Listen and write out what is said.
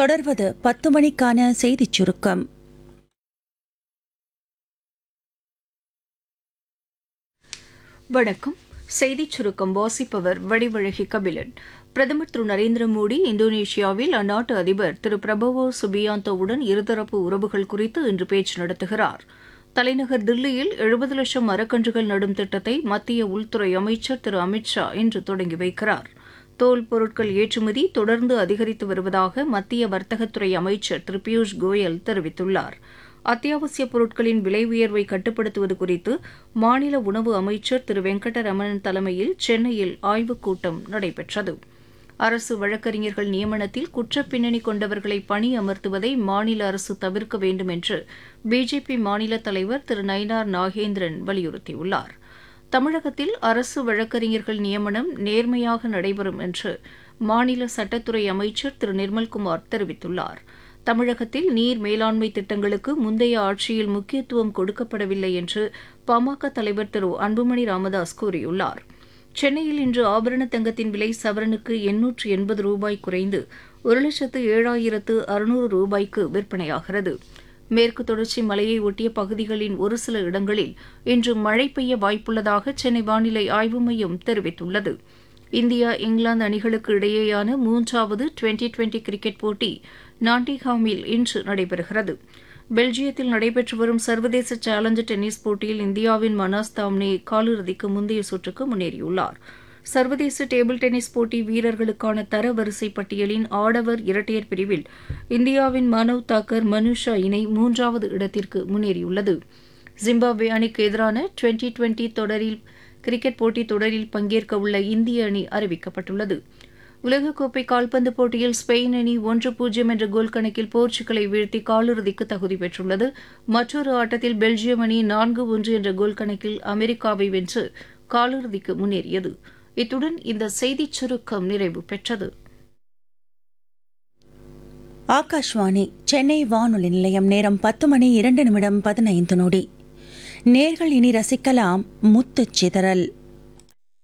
தொடர்வது பத்து மணிக்கான செய்திச் சுருக்கம் வணக்கம் செய்திச் சுருக்கம் வாசிப்பவர் வடிவழகி கபிலன் பிரதமர் திரு நரேந்திர மோடி இந்தோனேஷியாவில் அந்நாட்டு அதிபர் திரு பிரபவோ சுபியாந்தோவுடன் இருதரப்பு உறவுகள் குறித்து இன்று பேச்சு நடத்துகிறார் தலைநகர் தில்லியில் எழுபது லட்சம் மரக்கன்றுகள் நடும் திட்டத்தை மத்திய உள்துறை அமைச்சர் திரு அமித் ஷா இன்று தொடங்கி வைக்கிறார் தோல் பொருட்கள் ஏற்றுமதி தொடர்ந்து அதிகரித்து வருவதாக மத்திய வர்த்தகத்துறை அமைச்சர் திரு பியூஷ் கோயல் தெரிவித்துள்ளார் அத்தியாவசிய பொருட்களின் விலை உயர்வை கட்டுப்படுத்துவது குறித்து மாநில உணவு அமைச்சர் திரு வெங்கடரமணன் தலைமையில் சென்னையில் ஆய்வுக் கூட்டம் நடைபெற்றது அரசு வழக்கறிஞர்கள் நியமனத்தில் குற்றப் பின்னணி கொண்டவர்களை பணி அமர்த்துவதை மாநில அரசு தவிர்க்க வேண்டும் என்று பிஜேபி மாநில தலைவர் திரு நயினார் நாகேந்திரன் வலியுறுத்தியுள்ளார் தமிழகத்தில் அரசு வழக்கறிஞர்கள் நியமனம் நேர்மையாக நடைபெறும் என்று மாநில சட்டத்துறை அமைச்சர் திரு நிர்மல்குமார் தெரிவித்துள்ளார் தமிழகத்தில் நீர் மேலாண்மை திட்டங்களுக்கு முந்தைய ஆட்சியில் முக்கியத்துவம் கொடுக்கப்படவில்லை என்று பாமக தலைவர் திரு அன்புமணி ராமதாஸ் கூறியுள்ளார் சென்னையில் இன்று ஆபரண தங்கத்தின் விலை சவரனுக்கு எண்ணூற்று எண்பது ரூபாய் குறைந்து ஒரு லட்சத்து ஏழாயிரத்து அறுநூறு ரூபாய்க்கு விற்பனையாகிறது மேற்கு தொடர்ச்சி மலையை ஒட்டிய பகுதிகளின் ஒரு சில இடங்களில் இன்று மழை பெய்ய வாய்ப்புள்ளதாக சென்னை வானிலை ஆய்வு மையம் தெரிவித்துள்ளது இந்தியா இங்கிலாந்து அணிகளுக்கு இடையேயான மூன்றாவது டுவெண்டி டுவெண்டி கிரிக்கெட் போட்டி நாட்டிங்ஹாமில் இன்று நடைபெறுகிறது பெல்ஜியத்தில் நடைபெற்று வரும் சர்வதேச சேலஞ்சர் டென்னிஸ் போட்டியில் இந்தியாவின் மனாஸ் தாம்னே காலிறுதிக்கு முந்தைய சுற்றுக்கு முன்னேறியுள்ளார் சர்வதேச டேபிள் டென்னிஸ் போட்டி வீரர்களுக்கான தரவரிசை பட்டியலின் ஆடவர் இரட்டையர் பிரிவில் இந்தியாவின் மனவ் தாக்கர் மனுஷா இணை மூன்றாவது இடத்திற்கு முன்னேறியுள்ளது ஜிம்பாப்வே அணிக்கு எதிரான டுவெண்டி டுவெண்டி தொடரில் கிரிக்கெட் போட்டித் தொடரில் பங்கேற்க உள்ள இந்திய அணி அறிவிக்கப்பட்டுள்ளது உலகக்கோப்பை கால்பந்து போட்டியில் ஸ்பெயின் அணி ஒன்று பூஜ்ஜியம் என்ற கோல் கணக்கில் போர்ச்சுகலை வீழ்த்தி காலிறுதிக்கு தகுதி பெற்றுள்ளது மற்றொரு ஆட்டத்தில் பெல்ஜியம் அணி நான்கு ஒன்று என்ற கோல் கணக்கில் அமெரிக்காவை வென்று காலிறுதிக்கு முன்னேறியது இத்துடன் இந்த செய்திச் சுருக்கம் நிறைவு பெற்றது ஆகாஷ்வாணி சென்னை வானொலி நிலையம் நேரம் பத்து மணி இரண்டு நிமிடம் பதினைந்து நொடி நேர்கள் இனி ரசிக்கலாம் முத்துச் சிதறல்